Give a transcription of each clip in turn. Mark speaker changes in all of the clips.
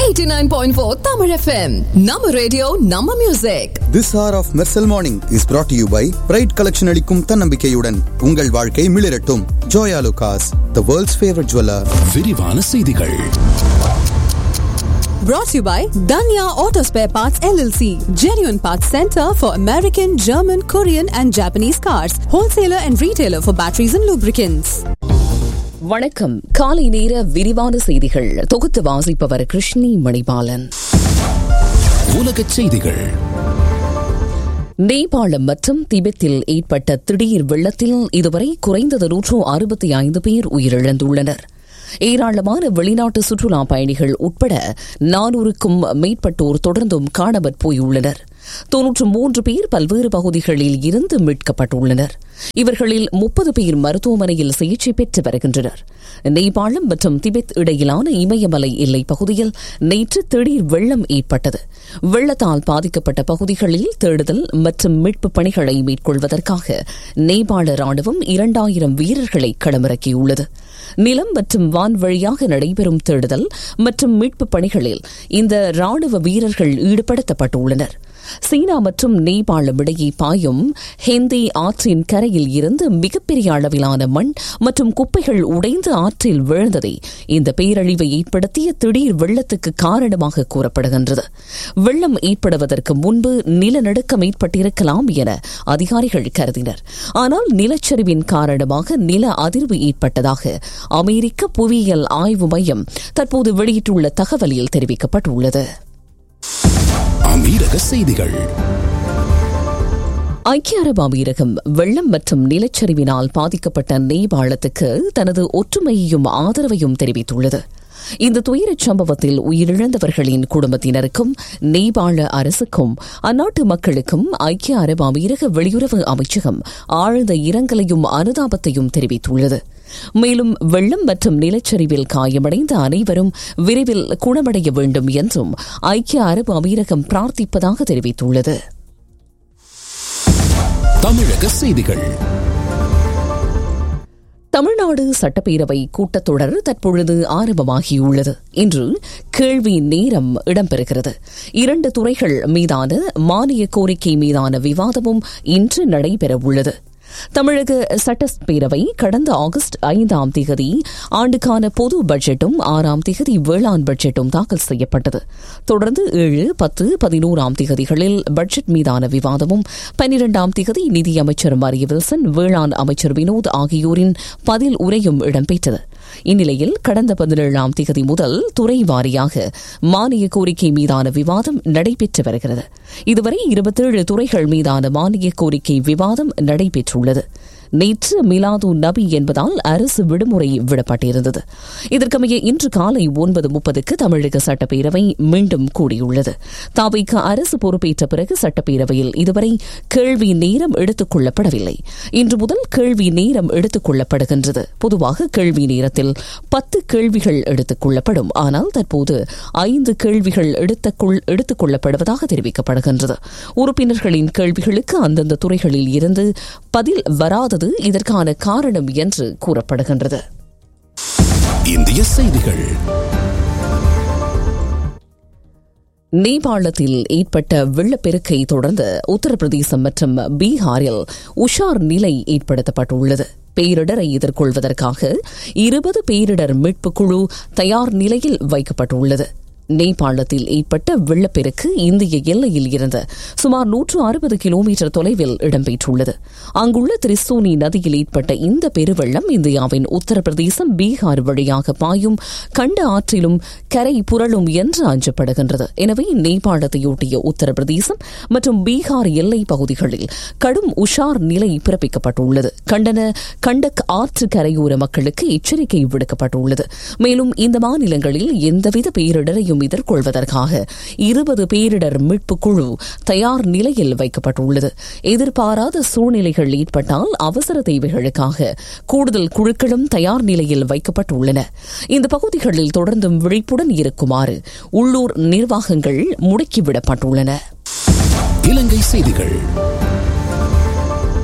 Speaker 1: 89.4 Tamil FM. நம்ம radio நம்ம music
Speaker 2: this hour of Mersal morning is brought to you by bright collection அளிக்கும் தன்னம்பிக்கையுடன் உங்கள் வாழ்க்கை மிளிரட்டும் Joyalukkas the world's favourite jeweller
Speaker 3: விரிவான செய்திகள்
Speaker 1: brought to you by Danya Auto Spare Parts LLC. Genuine Parts Center for American, German, Korean and Japanese cars. Wholesaler and retailer for batteries and lubricants.
Speaker 4: வணக்கம் காலை நேர விரிவான செய்திகள் தொகுத்து வாசிப்பவர் கிருஷ்ணி மணிபாலன்
Speaker 3: உலகச் செய்திகள்
Speaker 4: நேபாளம் மற்றும் திபெத்தில் ஏற்பட்ட திடீர் வெள்ளத்தில் இதுவரை குறைந்தது நூற்று அறுபத்தி ஐந்து பேர் உயிரிழந்துள்ளனர் ஏராளமான வெளிநாட்டு சுற்றுலா பயணிகள் உட்பட நானூறுக்கும் மேற்பட்டோர் தொடர்ந்தும் காணாமற் போயுள்ளனர் தொன்னூற்று மூன்று பேர் பல்வேறு பகுதிகளில் இருந்து மீட்கப்பட்டுள்ளனர் இவர்களில் முப்பது பேர் மருத்துவமனையில் சிகிச்சை பெற்று வருகின்றனர் நேபாளம் மற்றும் திபெத் இடையிலான இமயமலை எல்லை பகுதியில் நேற்று திடீர் வெள்ளம் ஏற்பட்டது வெள்ளத்தால் பாதிக்கப்பட்ட பகுதிகளில் தேடுதல் மற்றும் மீட்புப் பணிகளை மேற்கொள்வதற்காக நேபாள ராணுவம் இரண்டாயிரம் வீரர்களை களமிறக்கியுள்ளது நிலம் மற்றும் வான் வழியாக நடைபெறும் தேடுதல் மற்றும் மீட்புப் பணிகளில் இந்த ராணுவ வீரர்கள் ஈடுபடுத்தப்பட்டுள்ளனர் சீனா மற்றும் நேபாளம் இடையே பாயும் ஹிந்தி ஆற்றின் கரையில் இருந்து மிகப்பெரிய அளவிலான மண் மற்றும் குப்பைகள் உடைந்து ஆற்றில் விழுந்ததே இந்த பேரழிவை ஏற்படுத்திய திடீர் வெள்ளத்துக்கு காரணமாக கூறப்படுகின்றது வெள்ளம் ஏற்படுவதற்கு முன்பு நிலநடுக்கம் ஏற்பட்டிருக்கலாம் என அதிகாரிகள் கருதினர் ஆனால் நிலச்சரிவின் காரணமாக நில அதிர்வு ஏற்பட்டதாக அமெரிக்க புவியியல் ஆய்வு மையம் தற்போது வெளியிட்டுள்ள தகவலில் தெரிவிக்கப்பட்டுள்ளது
Speaker 3: அமீரக செய்திகள்
Speaker 4: ஐக்கிய அரபு அமீரகம் வெள்ளம் மற்றும் நிலச்சரிவினால் பாதிக்கப்பட்ட நேபாளத்துக்கு தனது ஒற்றுமையையும் ஆதரவையும் தெரிவித்துள்ளது இந்த துயரச் சம்பவத்தில் உயிரிழந்தவர்களின் குடும்பத்தினருக்கும் நேபாள அரசுக்கும் அந்நாட்டு மக்களுக்கும் ஐக்கிய அரபு அமீரக வெளியுறவு அமைச்சகம் ஆழ்ந்த இரங்கலையும் அனுதாபத்தையும் தெரிவித்துள்ளது மேலும் வெள்ளம் மற்றும் நிலச்சரிவில் காயமடைந்த அனைவரும் விரைவில் குணமடைய வேண்டும் என்றும் ஐக்கிய அரபு அமீரகம் பிரார்த்திப்பதாக தெரிவித்துள்ளது
Speaker 3: தமிழக செய்திகள்
Speaker 4: தமிழ்நாடு சட்டப்பேரவை கூட்டத்தொடர் தற்பொழுது ஆரம்பமாகியுள்ளது இன்று கேள்வி நேரம் இடம்பெறுகிறது இரண்டு துறைகள் மீதான மானிய கோரிக்கை மீதான விவாதமும் இன்று நடைபெறவுள்ளது தமிழக சட்டப்பேரவை கடந்த ஆகஸ்ட் ஐந்தாம் திகதி ஆண்டுக்கான பொது பட்ஜெட்டும் ஆறாம் திகதி வேளாண் பட்ஜெட்டும் தாக்கல் செய்யப்பட்டது தொடர்ந்து ஏழு பத்து பதினோராம் திகதிகளில் பட்ஜெட் மீதான விவாதமும் பன்னிரண்டாம் திகதி நிதியமைச்சர் மரிய வில்சன் வேளாண் அமைச்சர் வினோத் ஆகியோரின் பதில் உரையும் இடம்பெற்றது இந்நிலையில் கடந்த பதினேழாம் திகதி முதல் துறை வாரியாக மானிய கோரிக்கை மீதான விவாதம் நடைபெற்று வருகிறது இதுவரை இருபத்தேழு துறைகள் மீதான மானிய கோரிக்கை விவாதம் நடைபெற்றுள்ளது நேற்று மிலாது நபி என்பதால் அரசு விடுமுறை விடப்பட்டிருந்தது இதற்கமைய இன்று காலை ஒன்பது முப்பதுக்கு தமிழக சட்டப்பேரவை மீண்டும் கூடியுள்ளது தாவைக்கு அரசு பொறுப்பேற்ற பிறகு சட்டப்பேரவையில் இதுவரை கேள்வி நேரம் எடுத்துக் கொள்ளப்படவில்லை இன்று முதல் கேள்வி நேரம் எடுத்துக் கொள்ளப்படுகின்றது பொதுவாக கேள்வி நேரத்தில் பத்து கேள்விகள் எடுத்துக் கொள்ளப்படும் ஆனால் தற்போது ஐந்து கேள்விகள் எடுத்துக் கொள்ளப்படுவதாக தெரிவிக்கப்படுகின்றது உறுப்பினர்களின் கேள்விகளுக்கு அந்தந்த துறைகளில் இருந்து பதில் வராதது இதற்கான காரணம் என்று கூறப்படுகின்றது
Speaker 3: இந்திய செய்திகள்
Speaker 4: நேபாளத்தில் ஏற்பட்ட வெள்ளப்பெருக்கை தொடர்ந்து உத்தரப்பிரதேசம் மற்றும் பீகாரில் உஷார் நிலை ஏற்படுத்தப்பட்டுள்ளது பேரிடரை எதிர்கொள்வதற்காக இருபது பேரிடர் மீட்புக் குழு தயார் நிலையில் வைக்கப்பட்டுள்ளது நேபாளத்தில் ஏற்பட்ட வெள்ளப்பெருக்கு இந்திய எல்லையில் இருந்து சுமார் நூற்று அறுபது கிலோமீட்டர் தொலைவில் இடம்பெற்றுள்ளது அங்குள்ள திரிசோனி நதியில் ஏற்பட்ட இந்த பெருவெள்ளம் இந்தியாவின் உத்தரப்பிரதேசம் பீகார் வழியாக பாயும் கண்ட ஆற்றிலும் கரை புரளும் என்று அஞ்சப்படுகின்றது எனவே நேபாளத்தையொட்டிய உத்தரப்பிரதேசம் மற்றும் பீகார் எல்லை பகுதிகளில் கடும் உஷார் நிலை பிறப்பிக்கப்பட்டுள்ளது கண்டன கண்டக் ஆற்று கரையோர மக்களுக்கு எச்சரிக்கை விடுக்கப்பட்டுள்ளது மேலும் இந்த மாநிலங்களில் எந்தவித பேரிடரையும் தாக்கம் எதிர்கொள்வதற்காக இருபது பேரிடர் மீட்புக் குழு தயார் நிலையில் வைக்கப்பட்டுள்ளது எதிர்பாராத சூழ்நிலைகள் ஏற்பட்டால் அவசர தேவைகளுக்காக கூடுதல் குழுக்களும் தயார் நிலையில் வைக்கப்பட்டுள்ளன இந்த பகுதிகளில் தொடர்ந்தும் விழிப்புடன் இருக்குமாறு உள்ளூர் நிர்வாகங்கள் முடுக்கிவிடப்பட்டுள்ளன
Speaker 3: இலங்கை செய்திகள்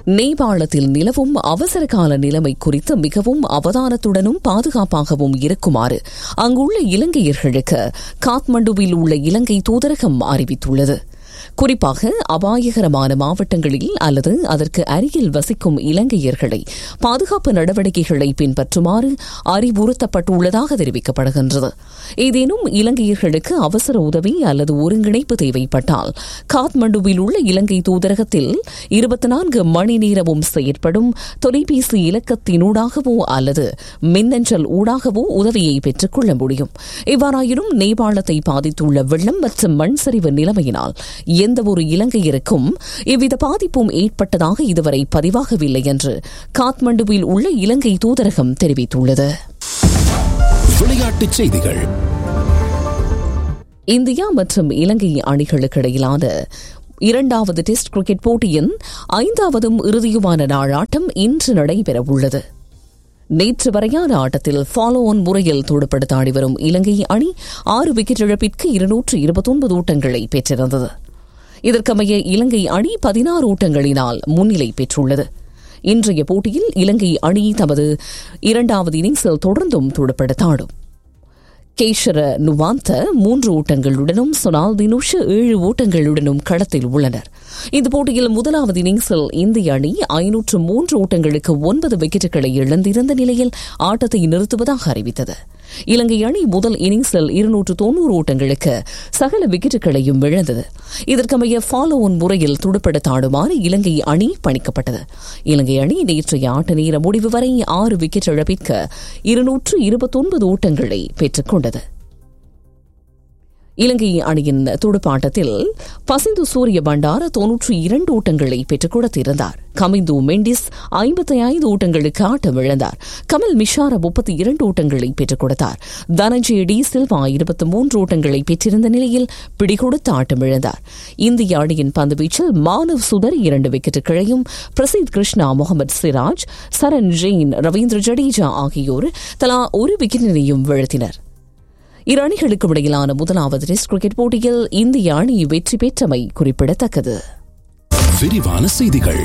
Speaker 4: நேபாளத்தில் நிலவும் அவசர கால நிலைமை குறித்து மிகவும் அவதானத்துடனும் பாதுகாப்பாகவும் இருக்குமாறு அங்குள்ள இலங்கையர்களுக்கு காத்மண்டுவில் உள்ள இலங்கை தூதரகம் அறிவித்துள்ளது குறிப்பாக அபாயகரமான மாவட்டங்களில் அல்லது அதற்கு அருகில் வசிக்கும் இலங்கையர்களை பாதுகாப்பு நடவடிக்கைகளை பின்பற்றுமாறு அறிவுறுத்தப்பட்டுள்ளதாக தெரிவிக்கப்படுகின்றது ஏதேனும் இலங்கையர்களுக்கு அவசர உதவி அல்லது ஒருங்கிணைப்பு தேவைப்பட்டால் காத்மண்டுவில் உள்ள இலங்கை தூதரகத்தில் இருபத்தி நான்கு மணி நேரமும் செயற்படும் தொலைபேசி இலக்கத்தினூடாகவோ அல்லது மின்னஞ்சல் ஊடாகவோ உதவியை பெற்றுக் கொள்ள முடியும் இவ்வாறாயினும் நேபாளத்தை பாதித்துள்ள வெள்ளம் மற்றும் மண் சரிவு நிலைமையினால் எந்தவொரு இலங்கையருக்கும் எவ்வித பாதிப்பும் ஏற்பட்டதாக இதுவரை பதிவாகவில்லை என்று காத்மண்டுவில் உள்ள இலங்கை தூதரகம் தெரிவித்துள்ளது
Speaker 3: விளையாட்டுச் செய்திகள்
Speaker 4: இந்தியா மற்றும் இலங்கை அணிகளுக்கு இடையிலான இரண்டாவது டெஸ்ட் கிரிக்கெட் போட்டியின் ஐந்தாவதும் இறுதியுமான நாளாட்டம் இன்று நடைபெறவுள்ளது நேற்று வரையான ஆட்டத்தில் ஃபாலோ ஆன் முறையில் துடுப்படுத்த ஆடி வரும் இலங்கை அணி ஆறு விக்கெட் இழப்பிற்கு இருநூற்று இருபத்தொன்பது ஓட்டங்களை பெற்றிருந்தது இதற்கமைய இலங்கை அணி பதினாறு ஓட்டங்களினால் முன்னிலை பெற்றுள்ளது இன்றைய போட்டியில் இலங்கை அணி தமது இரண்டாவது இன்னிங்ஸில் தொடர்ந்தும் துடுப்படுத்தாடும் கேஷர நுவாந்த மூன்று ஓட்டங்களுடனும் சொனால் தினுஷ ஏழு ஓட்டங்களுடனும் களத்தில் உள்ளனர் இந்த போட்டியில் முதலாவது இன்னிங்ஸில் இந்திய அணி ஐநூற்று மூன்று ஓட்டங்களுக்கு ஒன்பது விக்கெட்டுகளை இழந்திருந்த நிலையில் ஆட்டத்தை நிறுத்துவதாக அறிவித்தது இலங்கை அணி முதல் இன்னிங்ஸில் இருநூற்று தொன்னூறு ஓட்டங்களுக்கு சகல விக்கெட்டுகளையும் இழந்தது இதற்கமைய ஃபாலோ ஒன் முறையில் துடுப்படுத்தாடுமாறு இலங்கை அணி பணிக்கப்பட்டது இலங்கை அணி நேற்றைய ஆட்ட நேர முடிவு வரை ஆறு விக்கெட் இழப்பிற்கு இருநூற்று இருபத்தொன்பது ஓட்டங்களை பெற்றுக் கொண்டது இலங்கை அணியின் துடுப்பாட்டத்தில் பசிந்து சூரிய பண்டார தொன்னூற்றி இரண்டு ஓட்டங்களை பெற்றுக் கொடுத்திருந்தார் கமிந்து மெண்டிஸ் ஐம்பத்தி ஐந்து ஓட்டங்களுக்கு ஆட்டம் இழந்தார் கமல் மிஷாரா முப்பத்தி இரண்டு ஓட்டங்களை பெற்றுக் கொடுத்தார் தனஞ்சய டி சில்வா இருபத்தி மூன்று ஓட்டங்களை பெற்றிருந்த நிலையில் பிடிகொடுத்து ஆட்டம் இழந்தார் இந்திய அணியின் பந்துவீச்சில் மானவ் சுதர் இரண்டு விக்கெட்டுகளையும் பிரசீத் கிருஷ்ணா முகமது சிராஜ் சரண் ஜெயின் ரவீந்திர ஜடேஜா ஆகியோர் தலா ஒரு விக்கெட்டினையும் வீழ்த்தினர் இரு அணிகளுக்கும் இடையிலான முதலாவது டெஸ்ட் கிரிக்கெட் போட்டியில் இந்திய அணி வெற்றி பெற்றமை குறிப்பிடத்தக்கது
Speaker 3: விரிவான செய்திகள்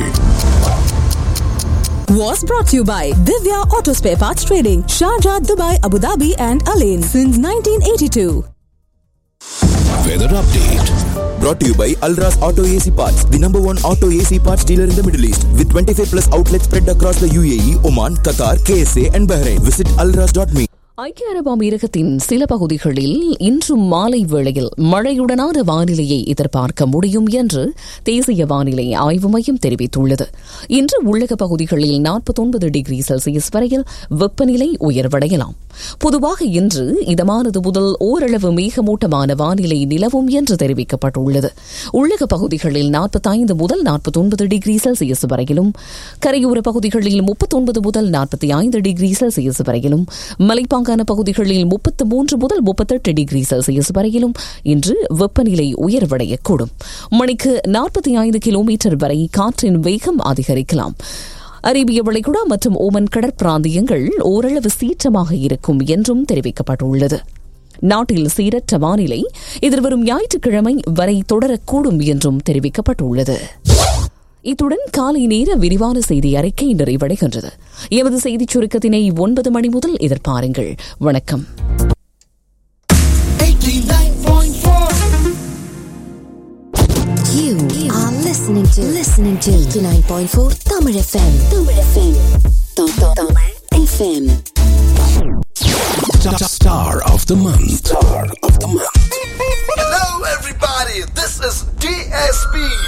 Speaker 1: Was brought to you by Divya Auto Spare Parts Trading, Sharjah, Dubai, Abu Dhabi, and Alain since 1982.
Speaker 3: Weather update
Speaker 5: Brought to you by Alras Auto AC Parts, the number one auto AC parts dealer in the Middle East, with 25 plus outlets spread across the UAE, Oman, Qatar, KSA, and Bahrain. Visit alras.me.
Speaker 4: ஐக்கிய அரபு அமீரகத்தின் சில பகுதிகளில் இன்றும் மாலை வேளையில் மழையுடனான வானிலையை எதிர்பார்க்க முடியும் என்று தேசிய வானிலை ஆய்வு மையம் தெரிவித்துள்ளது இன்று உள்ளக பகுதிகளில் நாற்பத்தொன்பது டிகிரி செல்சியஸ் வரையில் வெப்பநிலை உயர்வடையலாம் பொதுவாக இன்று இதமானது முதல் ஓரளவு மேகமூட்டமான வானிலை நிலவும் என்று தெரிவிக்கப்பட்டுள்ளது உள்ளக பகுதிகளில் நாற்பத்தைந்து முதல் நாற்பத்தொன்பது டிகிரி செல்சியஸ் வரையிலும் கரையோர பகுதிகளில் முப்பத்தொன்பது முதல் நாற்பத்தி ஐந்து டிகிரி செல்சியஸ் வரையிலும் மலைப்பாங்கான பகுதிகளில் முப்பத்து மூன்று முதல் முப்பத்தெட்டு டிகிரி செல்சியஸ் வரையிலும் இன்று வெப்பநிலை உயர்வடையக்கூடும் மணிக்கு நாற்பத்தி ஐந்து கிலோமீட்டர் வரை காற்றின் வேகம் அதிகரிக்கலாம் அரேபிய வளைகுடா மற்றும் ஓமன் கடற்பிராந்தியங்கள் ஓரளவு சீற்றமாக இருக்கும் என்றும் தெரிவிக்கப்பட்டுள்ளது நாட்டில் சீரற்ற வானிலை எதிர்வரும் ஞாயிற்றுக்கிழமை வரை தொடரக்கூடும் என்றும் தெரிவிக்கப்பட்டுள்ளது இத்துடன் காலை நேர விரிவான செய்தி அறிக்கை நிறைவடைகின்றது எமது செய்திச் சுருக்கத்தினை ஒன்பது மணி முதல் எதிர்பாருங்கள் வணக்கம்
Speaker 6: You are listening to listening to 89.4 Tamil FM. Tamil FM. Tamil FM.
Speaker 3: Star of the month. Star of the month.
Speaker 7: Hello, everybody. This is DSP.